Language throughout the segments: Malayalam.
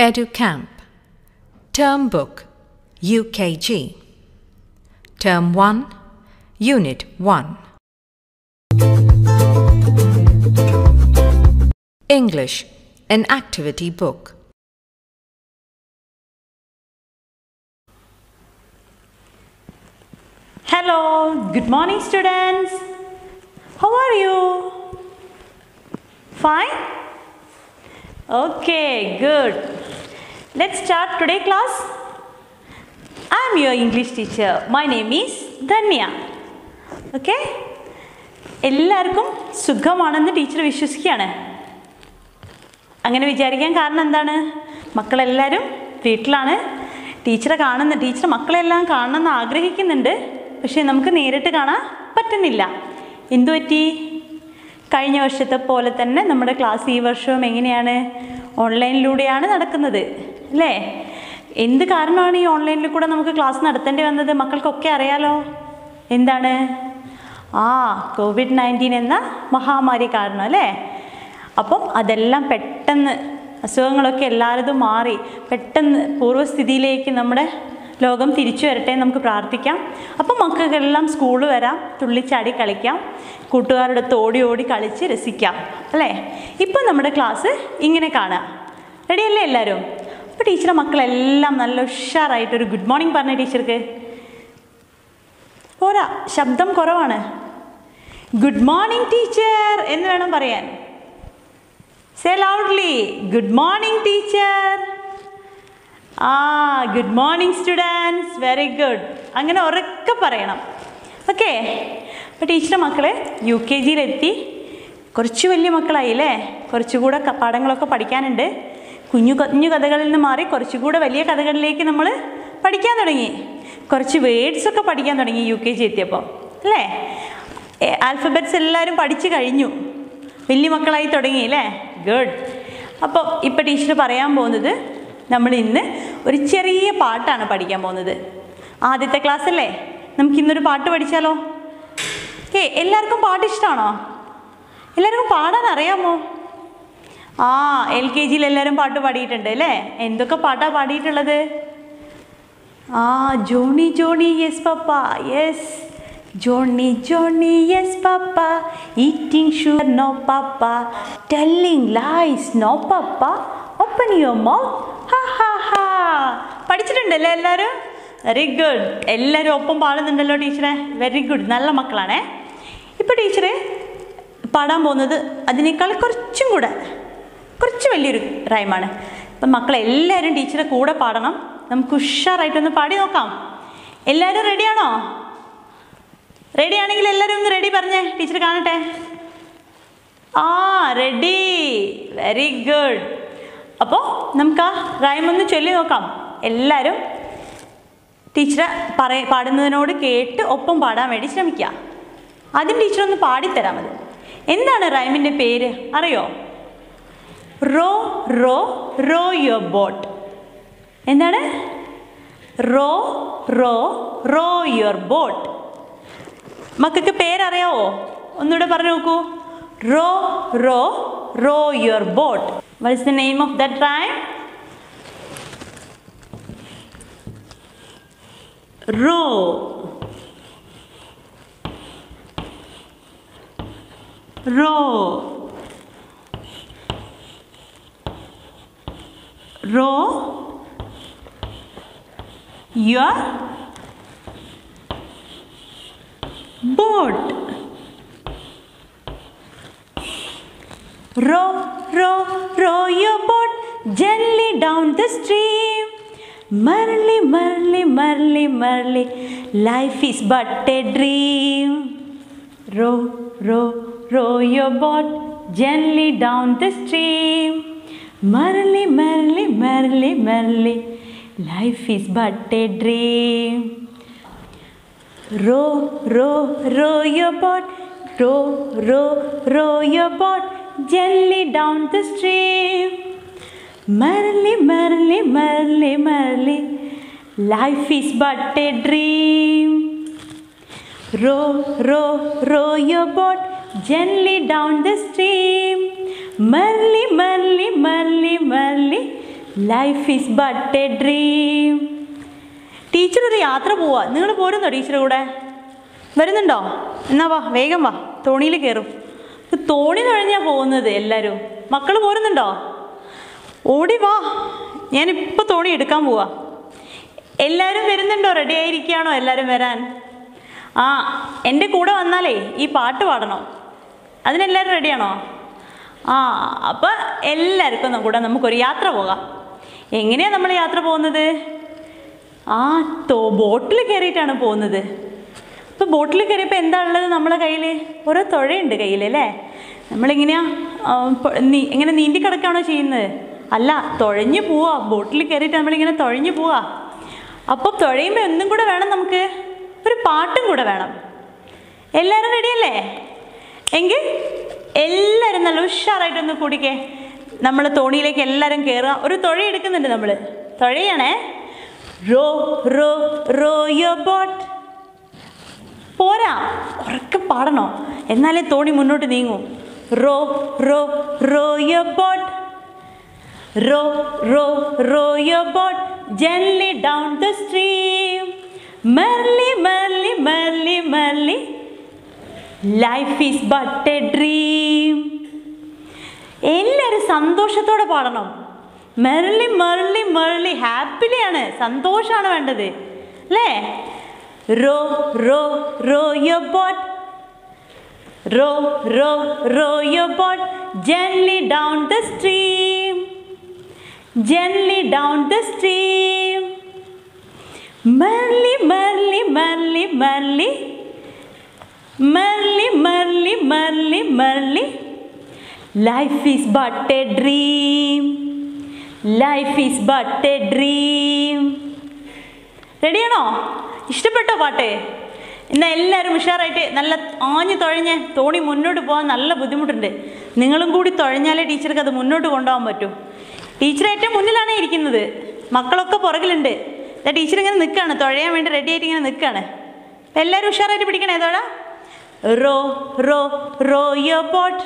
EduCamp Term Book UKG Term 1 Unit 1 English An Activity Book Hello, good morning, students. How are you? Fine? Okay, good. Let's start today class. I am your English teacher. My name is Dhanya. Okay? എല്ലാവർക്കും സുഖമാണെന്ന് ടീച്ചർ വിശ്വസിക്കുകയാണ് അങ്ങനെ വിചാരിക്കാൻ കാരണം എന്താണ് മക്കളെല്ലാവരും വീട്ടിലാണ് ടീച്ചറെ കാണുന്ന ടീച്ചർ മക്കളെല്ലാം കാണണമെന്ന് ആഗ്രഹിക്കുന്നുണ്ട് പക്ഷേ നമുക്ക് നേരിട്ട് കാണാൻ പറ്റുന്നില്ല എന്തു പറ്റി കഴിഞ്ഞ വർഷത്തെ പോലെ തന്നെ നമ്മുടെ ക്ലാസ് ഈ വർഷവും എങ്ങനെയാണ് ഓൺലൈനിലൂടെയാണ് നടക്കുന്നത് അല്ലേ എന്ത് കാരണമാണ് ഈ ഓൺലൈനിൽ കൂടെ നമുക്ക് ക്ലാസ് നടത്തേണ്ടി വന്നത് മക്കൾക്കൊക്കെ അറിയാലോ എന്താണ് ആ കോവിഡ് നയൻറ്റീൻ എന്ന മഹാമാരി കാരണം അല്ലേ അപ്പം അതെല്ലാം പെട്ടെന്ന് അസുഖങ്ങളൊക്കെ എല്ലാവരതും മാറി പെട്ടെന്ന് പൂർവ്വസ്ഥിതിയിലേക്ക് നമ്മുടെ ലോകം തിരിച്ചു വരട്ടെ എന്ന് നമുക്ക് പ്രാർത്ഥിക്കാം അപ്പം മക്കൾക്കെല്ലാം സ്കൂൾ വരാം തുള്ളിച്ചാടി കളിക്കാം കൂട്ടുകാരുടെ ഓടി ഓടി കളിച്ച് രസിക്കാം അല്ലേ ഇപ്പം നമ്മുടെ ക്ലാസ് ഇങ്ങനെ കാണുക റെഡിയല്ലേ എല്ലാവരും അപ്പോൾ ടീച്ചറെ മക്കളെല്ലാം നല്ല ഉഷാറായിട്ടൊരു ഗുഡ് മോർണിംഗ് പറഞ്ഞ ടീച്ചർക്ക് പോരാ ശബ്ദം കുറവാണ് ഗുഡ് മോർണിംഗ് ടീച്ചർ എന്ന് വേണം പറയാൻ say loudly good morning teacher ആ good morning students very good അങ്ങനെ ഉറക്കെ പറയണം ഓക്കെ അപ്പോൾ ടീച്ചറെ മക്കൾ യു കെ ജിയിലെത്തി കുറച്ച് വലിയ മക്കളായി അല്ലേ കുറച്ചുകൂടെ ക- പാഠങ്ങളൊക്കെ പഠിക്കാനുണ്ട് കുഞ്ഞു കുഞ്ഞു കഥകളിൽ നിന്ന് മാറി കുറച്ചുകൂടെ വലിയ കഥകളിലേക്ക് നമ്മൾ പഠിക്കാൻ തുടങ്ങി കുറച്ച് വേർഡ്സ് ഒക്കെ പഠിക്കാൻ തുടങ്ങി യു കെ ജി എത്തിയപ്പോൾ അല്ലേ ആൽഫബറ്റ്സ് എല്ലാവരും പഠിച്ചു കഴിഞ്ഞു വലിയ മക്കളായി തുടങ്ങി അല്ലേ ഗുഡ് അപ്പോൾ ഇപ്പോൾ ടീച്ചർ പറയാൻ പോകുന്നത് നമ്മൾ ഇന്ന് ഒരു ചെറിയ പാട്ടാണ് പഠിക്കാൻ പോകുന്നത് ആദ്യത്തെ ക്ലാസ് അല്ലേ നമുക്ക് ഇന്നൊരു പാട്ട് പഠിച്ചാലോ ഏ എല്ലാവർക്കും പാട്ട് ഇഷ്ടമാണോ എല്ലാവർക്കും പാടാൻ അറിയാമോ ആ എൽ കെ ജിയിൽ എല്ലാവരും പാട്ട് പാടിയിട്ടുണ്ട് അല്ലേ എന്തൊക്കെ പാട്ടാണ് പാടിയിട്ടുള്ളത് ആ Johnny Johnny yes papa yes Johnny Johnny yes papa eating sugar no papa telling lies no papa open your mouth ha ha ഹാ പഠിച്ചിട്ടുണ്ടല്ലേ എല്ലാവരും വെരി ഗുഡ് എല്ലാവരും ഒപ്പം പാടുന്നുണ്ടല്ലോ ടീച്ചറെ വെരി ഗുഡ് നല്ല മക്കളാണേ ഇപ്പോൾ ടീച്ചറ് പാടാൻ പോകുന്നത് അതിനേക്കാൾ കുറച്ചും കൂടെ കുറച്ച് വലിയൊരു റൈമാണ് അപ്പം മക്കളെല്ലാവരും ടീച്ചറെ കൂടെ പാടണം നമുക്ക് ഉഷാറായിട്ടൊന്ന് പാടി നോക്കാം എല്ലാവരും റെഡിയാണോ റെഡി ആണെങ്കിൽ എല്ലാവരും ഒന്ന് റെഡി പറഞ്ഞേ ടീച്ചർ കാണട്ടെ ആ റെഡി വെരി ഗുഡ് അപ്പോൾ നമുക്ക് ആ റൈം ഒന്ന് ചൊല്ലി നോക്കാം എല്ലാവരും ടീച്ചറെ പറയ പാടുന്നതിനോട് കേട്ട് ഒപ്പം പാടാൻ വേണ്ടി ശ്രമിക്കുക ആദ്യം ടീച്ചർ ഒന്ന് പാടിത്തരാം മതി എന്താണ് റൈമിൻ്റെ പേര് അറിയോ row row row your boat എന്താണ് row row row your boat മക്കൾക്ക് പേരറിയാവോ ഒന്നുകൂടെ പറഞ്ഞു നോക്കൂ row row row your boat what is the name of the rhyme row row row your boat row row row your boat gently down the stream merrily merrily merrily merrily life is but a dream row row row your boat gently down the stream merrily merrily merrily merrily life is but a dream row row row your boat row row row your boat gently down the stream merrily merrily merrily merrily life is but a dream row row row your boat gently down the stream merrily merrily merrily merrily life is but a dream teacher ഒരു യാത്ര പോവാ നിങ്ങൾ പോരുന്നോ ടീച്ചർ കൂടെ വരുന്നുണ്ടോ എന്നാ വാ വേഗം വാ തോണിയിൽ കയറും ഇത് തോണി തുഴഞ്ഞാ പോകുന്നത് എല്ലാവരും മക്കൾ പോരുന്നുണ്ടോ ഓടി വാ ഞാനിപ്പോൾ തോണി എടുക്കാൻ പോവാ എല്ലാവരും വരുന്നുണ്ടോ റെഡി ആയിരിക്കുകയാണോ എല്ലാവരും വരാൻ ആ എൻ്റെ കൂടെ വന്നാലേ ഈ പാട്ട് പാടണം അതിനെല്ലാവരും റെഡിയാണോ ആ അപ്പം എല്ലാവർക്കും ന- കൂടെ നമുക്കൊരു യാത്ര പോകാം എങ്ങനെയാണ് നമ്മൾ യാത്ര പോകുന്നത് ആ തോ ബോട്ടിൽ കയറിയിട്ടാണ് പോകുന്നത് അപ്പോൾ ബോട്ടിൽ കയറിയപ്പോൾ എന്താ ഉള്ളത് നമ്മളെ കയ്യിൽ ഓരോ തുഴയുണ്ട് കയ്യിൽ അല്ലേ നമ്മളിങ്ങനെയാ ആ, പൊ- നീ- ഇങ്ങനെ നീന്തി കിടക്കുകയാണോ ചെയ്യുന്നത് അല്ല തുഴഞ്ഞു പോവാ ബോട്ടിൽ കയറിയിട്ട് നമ്മളിങ്ങനെ തുഴഞ്ഞു പോവാ അപ്പോൾ തുഴയുമ്പോൾ ഒന്നും കൂടെ വേണം നമുക്ക് ഒരു പാട്ടും കൂടെ വേണം എല്ലാവരും റെഡിയല്ലേ എങ്കിൽ എല്ലാവരും നല്ല ഉഷാറായിട്ടൊന്ന് കൂടിക്കേ നമ്മൾ തോണിയിലേക്ക് എല്ലാവരും കയറുക ഒരു തുഴ എടുക്കുന്നുണ്ട് നമ്മൾ തുഴയാണേ row row row your boat പോരാ ഉറക്കെ പാടണോ എന്നാലേ തോണി മുന്നോട്ട് നീങ്ങൂ row row row your boat row row row your boat gently down the stream merrily merrily merrily merrily life is but a dream എല്ലാവരും സന്തോഷത്തോടെ പാടണം മെർലി മെർലി മെർലി ഹാപ്പിലിയാണ് സന്തോഷമാണ് വേണ്ടത് അല്ലേ row row row your boat row row row your boat gently down the stream gently down the stream merrily merrily merrily merrily merrily merrily merrily merrily life is but a dream life is but a dream റെഡിയാണോ ഇഷ്ടപ്പെട്ടോ പാട്ട് എന്നാൽ എല്ലാവരും ഉഷാറായിട്ട് നല്ല ആഞ്ഞു തുഴഞ്ഞ് തോണി മുന്നോട്ട് പോകാൻ നല്ല ബുദ്ധിമുട്ടുണ്ട് നിങ്ങളും കൂടി തുഴഞ്ഞാലേ ടീച്ചർക്ക് അത് മുന്നോട്ട് കൊണ്ടുപോകാൻ പറ്റൂ ടീച്ചർ ഏറ്റവും മുന്നിലാണ് ഇരിക്കുന്നത് മക്കളൊക്കെ പുറകിലുണ്ട് ദാ ടീച്ചർ ഇങ്ങനെ നിൽക്കുകയാണ് തുഴയാൻ വേണ്ടി റെഡി ആയിട്ട് ഇങ്ങനെ നിൽക്കുകയാണ് അപ്പം എല്ലാവരും ഉഷാറായിട്ട് പിടിക്കണേ തോടാ row row row your boat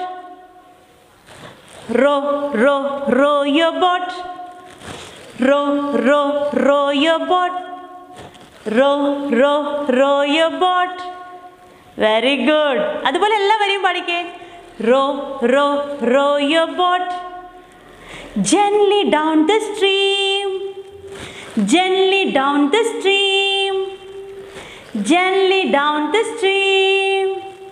row row row your boat row row row your boat row row row your boat very good അതുപോലെ എല്ലാ വരെയും പാടിക്കേ row row row your boat gently down the stream gently down the stream gently down the stream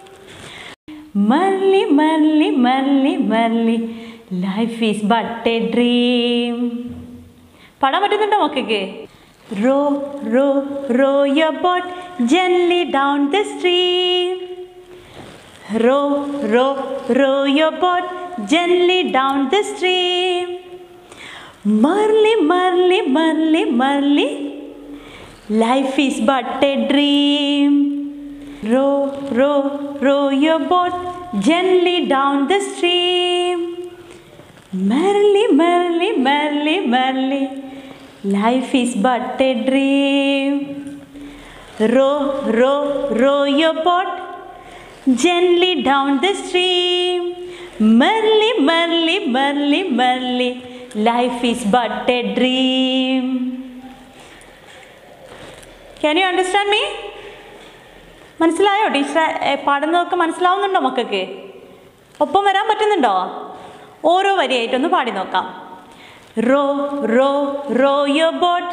merrily merrily merrily merrily life is but a dream പാടാൻ പറ്റുന്നുണ്ടോ മക്കൾക്ക് row row row your boat gently down the stream raw row row your boat gently down the stream merrily merrily merrily merrily life is but a dream Row, row, row your boat gently down the stream. Merrily, merrily, merrily, merrily, life is but a dream. Row, row, row your boat gently down the stream. Merrily, merrily, merrily, merrily, life is but a dream. Can you understand me? മനസ്സിലായോ ടീച്ചർ പാടുന്നതൊക്കെ മനസ്സിലാവുന്നുണ്ടോ മക്കൾക്ക് ഒപ്പം വരാൻ പറ്റുന്നുണ്ടോ ഓരോ വരിയായിട്ടൊന്ന് പാടി നോക്കാം row row row your boat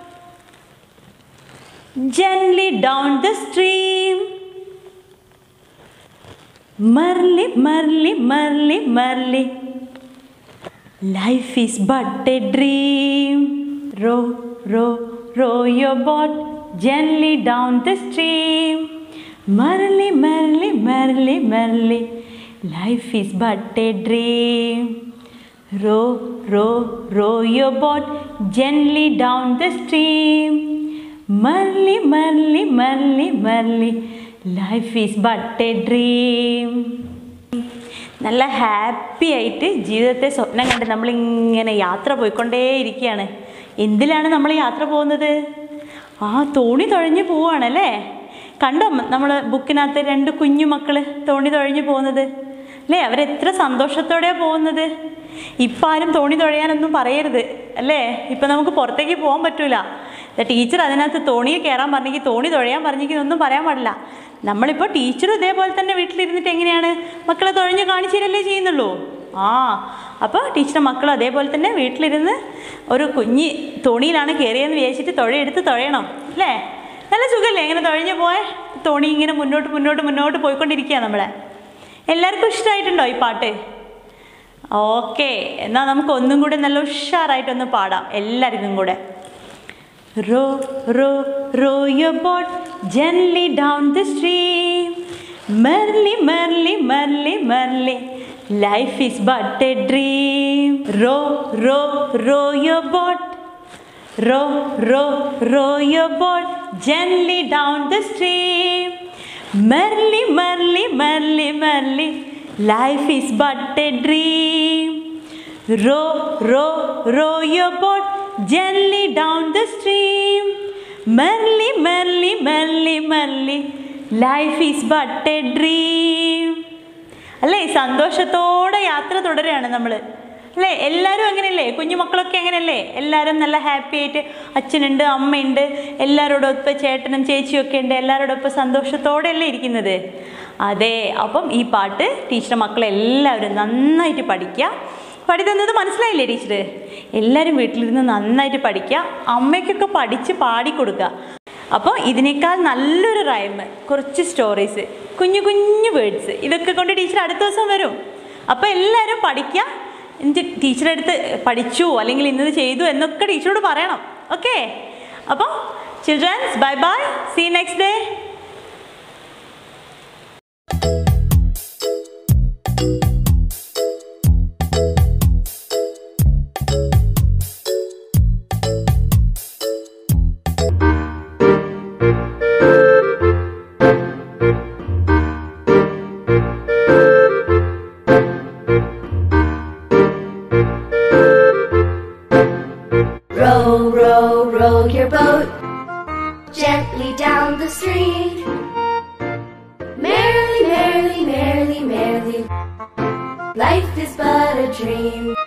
gently down the stream merrily merrily merrily merrily life is but a dream row row row your boat gently down the stream. Merrily, merrily, merrily, merrily, life is but a dream. Row, row, row your boat gently down the stream. Merrily, merrily, merrily, merrily, life is but a dream. നല്ല ഹാപ്പി ആയിട്ട് ജീവിതത്തെ സ്വപ്നം കണ്ട് നമ്മളിങ്ങനെ യാത്ര പോയിക്കൊണ്ടേയിരിക്കുകയാണ് എന്തിലാണ് നമ്മൾ യാത്ര പോകുന്നത് ആ തോണി തുഴഞ്ഞു പോവാണല്ലേ കണ്ടോ നമ്മൾ ബുക്കിനകത്ത് രണ്ട് കുഞ്ഞു മക്കൾ തോണി തുഴഞ്ഞു പോകുന്നത് അല്ലേ അവരെത്ര സന്തോഷത്തോടെയാണ് പോകുന്നത് ഇപ്പം ആരും തോണി തുഴയാനൊന്നും പറയരുത് അല്ലേ ഇപ്പം നമുക്ക് പുറത്തേക്ക് പോകാൻ പറ്റൂല ടീച്ചർ അതിനകത്ത് തോണിയിൽ കയറാൻ പറഞ്ഞെങ്കിൽ തോണി തുഴയാൻ പറഞ്ഞെങ്കിൽ ഒന്നും പറയാൻ പാടില്ല നമ്മളിപ്പോൾ ടീച്ചറും ഇതേപോലെ തന്നെ വീട്ടിലിരുന്നിട്ട് എങ്ങനെയാണ് മക്കളെ തുഴഞ്ഞ് കാണിച്ചു തരല്ലേ ചെയ്യുന്നുള്ളൂ ആ അപ്പോൾ ടീച്ചറുടെ മക്കളും അതേപോലെ തന്നെ വീട്ടിലിരുന്ന് ഒരു കുഞ്ഞി തോണിയിലാണ് കയറിയെന്ന് വിചാരിച്ചിട്ട് തുഴയെടുത്ത് തുഴയണം അല്ലേ നല്ല സുഖമല്ലേ ഇങ്ങനെ തുഴഞ്ഞ് പോയ തോണി ഇങ്ങനെ മുന്നോട്ട് മുന്നോട്ട് മുന്നോട്ട് പോയിക്കൊണ്ടിരിക്കുക നമ്മളെ എല്ലാവർക്കും ഇഷ്ടമായിട്ടുണ്ടോ ഈ പാട്ട് ഓക്കെ എന്നാൽ നമുക്ക് ഒന്നും കൂടി നല്ല ഉഷാറായിട്ടൊന്ന് പാടാം എല്ലാവർക്കും കൂടെ row row row your boat gently down the stream merrily merrily merrily merrily life is but a dream row row row your boat Row, row, row your boat gently down the stream. Merrily, merrily, merrily, merrily, life is but a dream. Row, row, row your boat gently down the stream. Merrily, merrily, merrily, merrily, life is but a dream. അല്ലേ സന്തോഷത്തോടെ യാത്ര തുടരുകയാണ് നമ്മൾ അല്ലേ എല്ലാവരും അങ്ങനെയല്ലേ കുഞ്ഞു മക്കളൊക്കെ അങ്ങനെയല്ലേ എല്ലാവരും നല്ല ഹാപ്പി ആയിട്ട് അച്ഛനുണ്ട് അമ്മയുണ്ട് എല്ലാവരോടൊപ്പം ചേട്ടനും ചേച്ചിയും ഒക്കെ ഉണ്ട് എല്ലാവരോടൊപ്പം സന്തോഷത്തോടെയല്ലേ ഇരിക്കുന്നത് അതെ അപ്പം ഈ പാട്ട് ടീച്ചർ മക്കളെല്ലാവരും നന്നായിട്ട് പഠിക്കുക പഠി തന്നത് മനസ്സിലായില്ലേ ടീച്ചർ എല്ലാവരും വീട്ടിലിരുന്ന് നന്നായിട്ട് പഠിക്കുക അമ്മയ്ക്കൊക്കെ പഠിച്ച് പാടിക്കൊടുക്കുക അപ്പോൾ ഇതിനേക്കാൾ നല്ലൊരു റൈം കുറച്ച് സ്റ്റോറീസ് കുഞ്ഞു കുഞ്ഞു വേർഡ്സ് ഇതൊക്കെ കൊണ്ട് ടീച്ചർ അടുത്ത ദിവസം വരും അപ്പോൾ എല്ലാവരും പഠിക്കുക എന്നിട്ട് ടീച്ചറെ അടുത്ത് പഠിച്ചു അല്ലെങ്കിൽ ഇന്നത് ചെയ്തു എന്നൊക്കെ ടീച്ചറോട് പറയണം ഓക്കെ അപ്പോൾ childrens bye bye see next day Row, row, row your boat gently down the stream. Merrily, merrily, merrily, merrily, life is but a dream.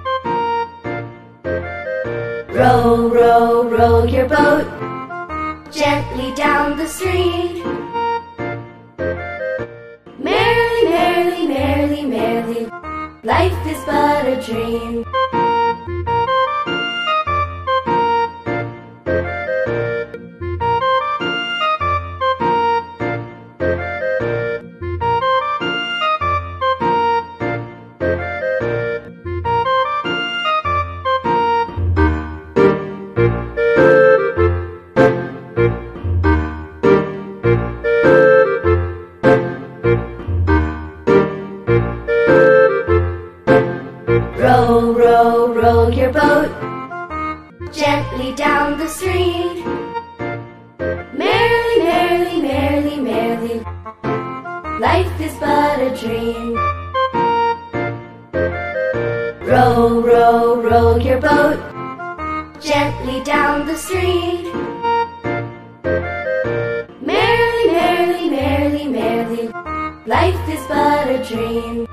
Row, row, row your boat gently down the stream. Merrily, merrily, merrily, merrily, life is but a dream. Row, row, row your boat gently down the stream. Merrily, merrily, merrily, merrily, life is but a dream. Row, row, row your boat gently down the stream. Merrily, merrily, merrily, merrily, life is but a dream.